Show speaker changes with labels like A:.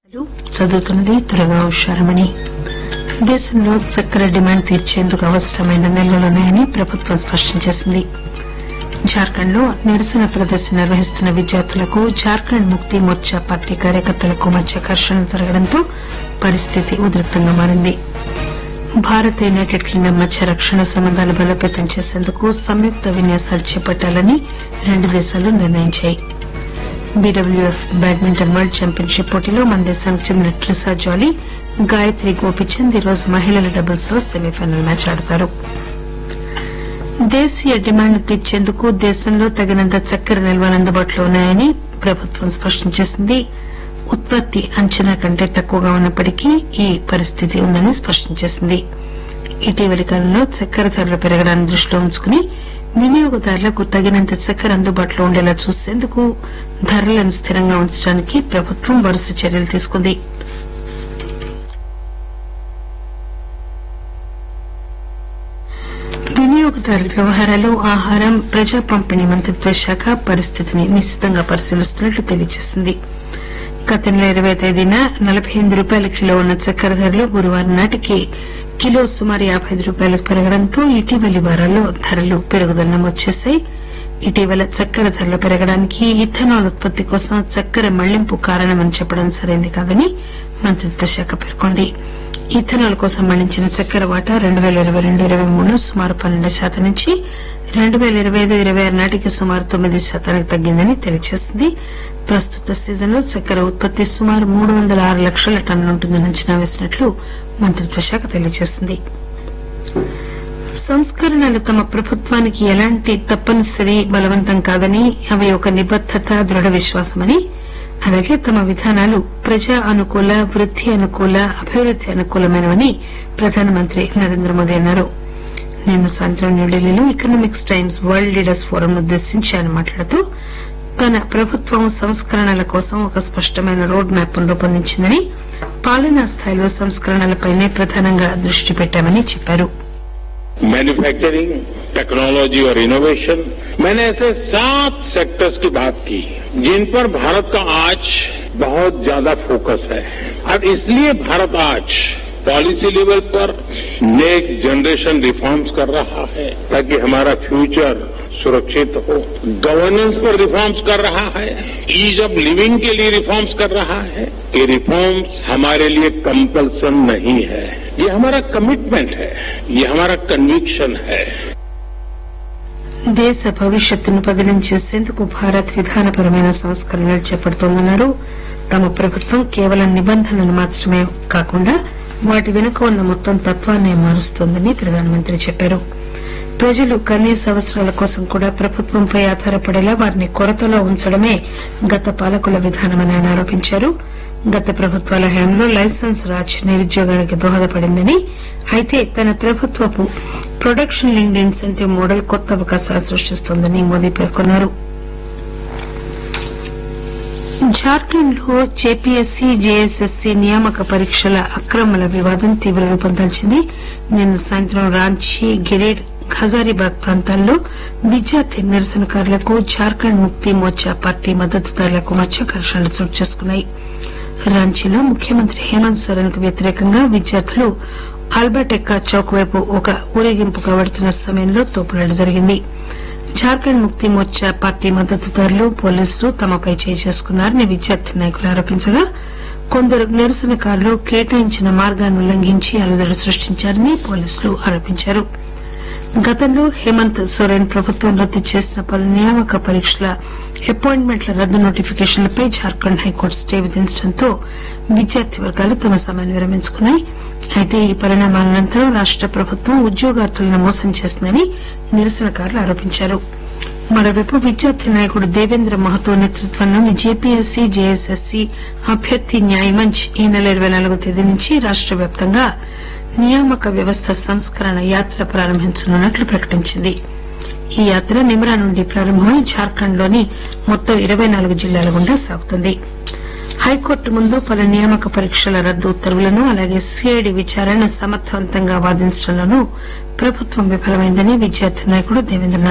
A: చదువుతున్నది త్వరగా హుషారమణి దేశంలో చక్కెర డిమాండ్ తీర్చేందుకు అవసరమైన నిల్వలున్నాయని ప్రభుత్వం స్పష్టం చేసింది జార్ఖండ్ లో నిరసన ప్రదర్శన నిర్వహిస్తున్న విద్యార్థులకు జార్ఖండ్ ముక్తి మోర్చా పార్టీ కార్యకర్తలకు మధ్య ఘర్షణ జరగడంతో పరిస్థితి ఉద్రిక్తంగా మారింది భారత్ యునైటెడ్ కింగ్డమ్ మధ్య రక్షణ సంబంధాలు బలోపేతం చేసేందుకు సంయుక్త విన్యాసాలు చేపట్టాలని రెండు దేశాలు నిర్ణయించాయి బీడబ్ల్యూఎఫ్ బ్యాడ్మింటన్ వరల్డ్ ఛాంపియన్షిప్ పోటీలో మన దేశానికి చెందిన ట్రిసా జాలీ గాయత్రి గోపిచంద్ ఈరోజు మహిళల డబుల్స్ లో సెమీఫైనల్ మ్యాచ్ ఆడతారు దేశీయ డిమాండ్ తీర్చేందుకు దేశంలో తగినంత చక్కెర నిల్వలు అందుబాటులో ఉన్నాయని ప్రభుత్వం స్పష్టం చేసింది ఉత్పత్తి అంచనా కంటే తక్కువగా ఉన్నప్పటికీ ఈ పరిస్థితి ఉందని స్పష్టం చేసింది ఇటీవలి కాలంలో చక్కెర ధరలు పెరగడాన్ని దృష్టిలో ఉంచుకుని వినియోగదారులకు తగినంత చక్కెర అందుబాటులో ఉండేలా చూసేందుకు ధరలను స్థిరంగా ఉంచడానికి ప్రభుత్వం వరుస చర్యలు తీసుకుంది వినియోగదారుల వ్యవహారాలు ఆహారం ప్రజా పంపిణీ మంత్రిత్వ శాఖ పరిస్థితిని నిశితంగా పరిశీలిస్తున్నట్లు తెలియజేసింది గత నెల ఇరవై తేదీన నలబై ఎనిమిది రూపాయల కిలో ఉన్న చక్కెర ధరలు గురువారం నాటికి కిలో సుమారు యాబై ఐదు రూపాయలకు పెరగడంతో ఇటీవలి వారాల్లో ధరలు పెరుగుదల నమోదు చేశాయి ఇటీవల చక్కెర ధరలు పెరగడానికి ఇథనాల్ ఉత్పత్తి కోసం చక్కెర మళ్లింపు కారణమని చెప్పడం సరైంది కాదని మంత్రిత్వ శాఖ పేర్కొంది ఇథనాల్ కోసం మళ్లించిన చక్కెర వాటా రెండు పేల ఇరవై రెండు ఇరవై మూడులో సుమారు పన్నెండు శాతం నుంచి రెండు పేల ఇరవై ఐదు ఇరవై ఆరు నాటికి సుమారు తొమ్మిది శాతానికి తగ్గిందని తెలియజేసింది ప్రస్తుత సీజన్లో చక్కెర ఉత్పత్తి సుమారు మూడు వందల ఆరు లక్షల టన్నులు ఉంటుందని అంచనా వేసినట్లు మంత్రిత్వ శాఖ తెలియజేసింది సంస్కరణలు తమ ప్రభుత్వానికి ఎలాంటి తప్పనిసరి బలవంతం కాదని అవి ఒక నిబద్దత దృఢ విశ్వాసమని అలాగే తమ విధానాలు ప్రజా అనుకూల వృద్ది అనుకూల అభివృద్ది అనుకూలమైనవని ప్రధానమంత్రి నరేంద్ర మోదీ అన్నారు నిన్న సాయంత్రం న్యూఢిల్లీలో economics times world leaders forum ఉద్దేశించి ఆయన మాట్లాడుతూ తన ప్రభుత్వం సంస్కరణల కోసం ఒక స్పష్టమైన రోడ్ మ్యాప్ ను రూపొందించిందని పాలనా స్థాయిలో సంస్కరణలపైనే ప్రధానంగా దృష్టి పెట్టామని చెప్పారు
B: मैन्युफैक्चरिंग टेक्नोलॉजी और इनोवेशन मैंने ऐसे सात सेक्टर्स की बात की जिन पर भारत का आज बहुत ज्यादा फोकस है और इसलिए भारत आज पॉलिसी लेवल पर नेक जनरेशन रिफॉर्म्स कर रहा है ताकि हमारा फ्यूचर सुरक्षित हो गवर्नेंस पर रिफॉर्म्स कर रहा है ईज ऑफ लिविंग के लिए रिफॉर्म्स कर रहा है ये रिफॉर्म्स हमारे लिए कंपल्सन नहीं है ये हमारा कमिटमेंट है ये हमारा कन्विक्शन है
A: దేశ భవిష్యత్తును పదిలం చేసేందుకు భారత్ విధానపరమైన సంస్కరణలు చేపడుతోందన్నారు తమ ప్రభుత్వం కేవలం నిబంధనలను మార్చడమే కాకుండా వాటి వెనుక ఉన్న మొత్తం తత్వాన్నే మారుస్తోందని ప్రధానమంత్రి చెప్పారు ప్రజలు కనీస అవసరాల కోసం కూడా ప్రభుత్వంపై ఆధారపడేలా వారిని కొరతలో ఉంచడమే గత పాలకుల విధానమని ఆయన ఆరోపించారు గత ప్రభుత్వాల హయాంలో లైసెన్స్ రాజ్ నిరుద్యోగానికి దోహదపడిందని అయితే తన ప్రభుత్వపు ప్రొడక్షన్ లింక్డ్ ఇన్సెంటివ్ మోడల్ కొత్త అవకాశాలు సృష్టిస్తోందని మోదీ పేర్కొన్నారు జార్ఖండ్ లో జేపీఎస్సీ జేఎస్ఎస్సీ నియామక పరీక్షల అక్రమాల వివాదం తీవ్ర రూపం దాల్చింది నిన్న సాయంత్రం రాంచీ గిరిడ్ హజారీబాగ్ ప్రాంతాల్లో విద్యార్థి నిరసనకారులకు జార్ఖండ్ ముక్తి మోర్చా పార్టీ మద్దతుదారులకు మధ్య ఘర్షణలు చోటు చేసుకున్నాయి రాంచీలో ముఖ్యమంత్రి హేమంత్ సోరెన్ కు వ్యతిరేకంగా విద్యార్థులు ఆల్బర్ట్ ఎక్కా చౌక్ వైపు ఒక ఊరేగింపుగా వెడుతున్న సమయంలో తోపులాట జరిగింది జార్ఖండ్ ముక్తి మోర్చా పార్టీ మద్దతుదారులు పోలీసులు తమపై చేయి చేసుకున్నారని విద్యార్థి నాయకులు ఆరోపించగా కొందరు నిరసనకారులు కేటాయించిన మార్గాన్ని ఉల్లంఘించి అలజడి సృష్టించారని పోలీసులు ఆరోపించారు గతంలో హేమంత్ సోరెన్ ప్రభుత్వం రద్దు చేసిన పలు నియామక పరీక్షల అపాయింట్మెంట్ల రద్దు నోటిఫికేషన్లపై జార్ఖండ్ హైకోర్టు స్టే విధించడంతో విద్యార్థి వర్గాలు తమ సమ్మెను విరమించుకున్నాయి అయితే ఈ పరిణామాల అనంతరం రాష్ట ప్రభుత్వం ఉద్యోగార్థులను మోసం చేసిందని నిరసనకారులు ఆరోపించారు మరోవైపు విద్యార్థి నాయకుడు దేవేంద్ర మహతో నేతృత్వంలోని జేపీఎస్సీ జేఎస్ఎస్సీ అభ్యర్థి న్యాయమంచ్ ఈ నెల ఇరవై నాలుగో తేదీ నుంచి రాష్ట వ్యాప్తంగా నియామక వ్యవస్థ సంస్కరణ యాత్ర ప్రారంభించనున్నట్లు ప్రకటించింది ఈ యాత్ర నిమ్రా నుండి ప్రారంభమై జార్ఖండ్ లోని మొత్తం ఇరవై నాలుగు జిల్లాల గుండా సాగుతుంది హైకోర్టు ముందు పలు నియామక పరీక్షల రద్దు ఉత్తర్వులను అలాగే సీఐడి విచారణను సమర్థవంతంగా వాదించడంలోనూ ప్రభుత్వం విఫలమైందని విద్యార్థి నాయకుడు దేవేంద్రనాథ్